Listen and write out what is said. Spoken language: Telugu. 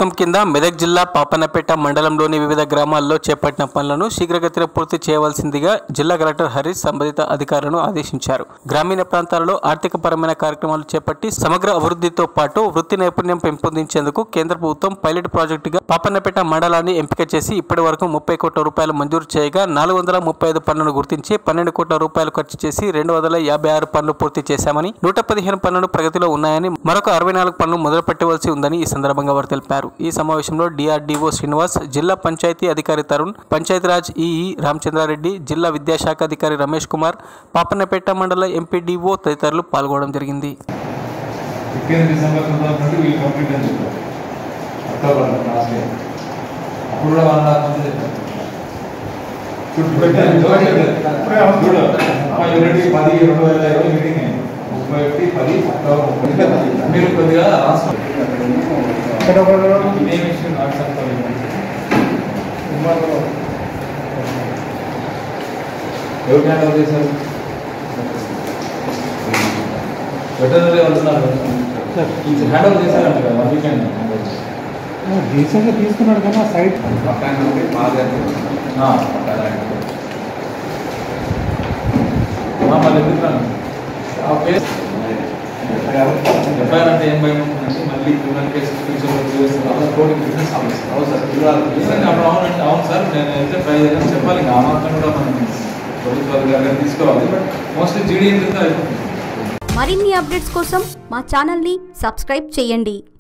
పథకం కింద మెదక్ జిల్లా పాపన్నపేట మండలంలోని వివిధ గ్రామాల్లో చేపట్టిన పనులను శీఘ్రగతిన పూర్తి చేయవలసిందిగా జిల్లా కలెక్టర్ హరీష్ సంబంధిత అధికారులను ఆదేశించారు గ్రామీణ ప్రాంతాలలో ఆర్థికపరమైన కార్యక్రమాలు చేపట్టి సమగ్ర అభివృద్ధితో పాటు వృత్తి నైపుణ్యం పెంపొందించేందుకు కేంద్ర ప్రభుత్వం పైలట్ ప్రాజెక్టుగా పాపన్నపేట మండలాన్ని ఎంపిక చేసి ఇప్పటి వరకు ముప్పై కోట్ల రూపాయలు మంజూరు చేయగా నాలుగు వందల ముప్పై ఐదు పనులను గుర్తించి పన్నెండు కోట్ల రూపాయలు ఖర్చు చేసి రెండు వందల యాభై ఆరు పనులు పూర్తి చేశామని నూట పదిహేను పనులు ప్రగతిలో ఉన్నాయని మరొక అరవై నాలుగు పనులు మొదలు పెట్టవలసి ఉందని ఈ సందర్భంగా వారు తెలిపారు ఈ సమావేశంలో డిఆర్డీఓ శ్రీనివాస్ జిల్లా పంచాయతీ అధికారి తరుణ్ పంచాయతీరాజ్ ఈఈ రామచంద్రారెడ్డి జిల్లా విద్యాశాఖ అధికారి రమేష్ కుమార్ పాపన్నపేట మండల ఎంపీడీఓ తదితరులు పాల్గొనడం జరిగింది fifteen December two thousand twenty వీళ్ళు కంప్లీట్ అని చెప్పారు అక్టోబర్ లాస్ట్ ఇయర్ అప్పుడు కూడా వన్ లాక్ మంది చెప్పారు చూడు పెట్టాను చూడు చూడు ముప్పై ఒకటి పది రెండు వేల ఇరవై మీటింగ్ అయింది ముప్పై ఒకటి పది అక్టోబర్ ముప్పై మీరు కొద్దిగా రాసుకోండి ఇదేం ఇష్యూ నాకు సంతోషం ఎవరు హ్యాండ్ చేశారు వెటర్నరీ వెళ్తున్నారు హ్యాండ్ ఓవర్ చేశారంట కదా వన్ వీకెండ్ రీసెంట్గా తీసుకున్నాడు కానీ ఆ సైట్ పక్కన నుండి మళ్ళీ ఎందుకు రాను? ఆ కేసు ఎఫ్ఐఆర్ అంటే ఏం భయం ఉంటుందంటే మళ్ళీ criminal case future court business అవును సార్ నిజంగా అప్పుడు అవునంటే అవును సార్ నేను అయితే ట్రై చేయాలని చెప్పాలి ఇంకా ఆ మాత్రం కూడా మనం ప్రభుత్వాలు తీసుకోవాలి బట్ మోస్ట్లీ జీడీ కింద అయిపోతుంది మరిన్ని అప్డేట్స్ కోసం మా ఛానల్ని సబ్స్క్రైబ్ చేయండి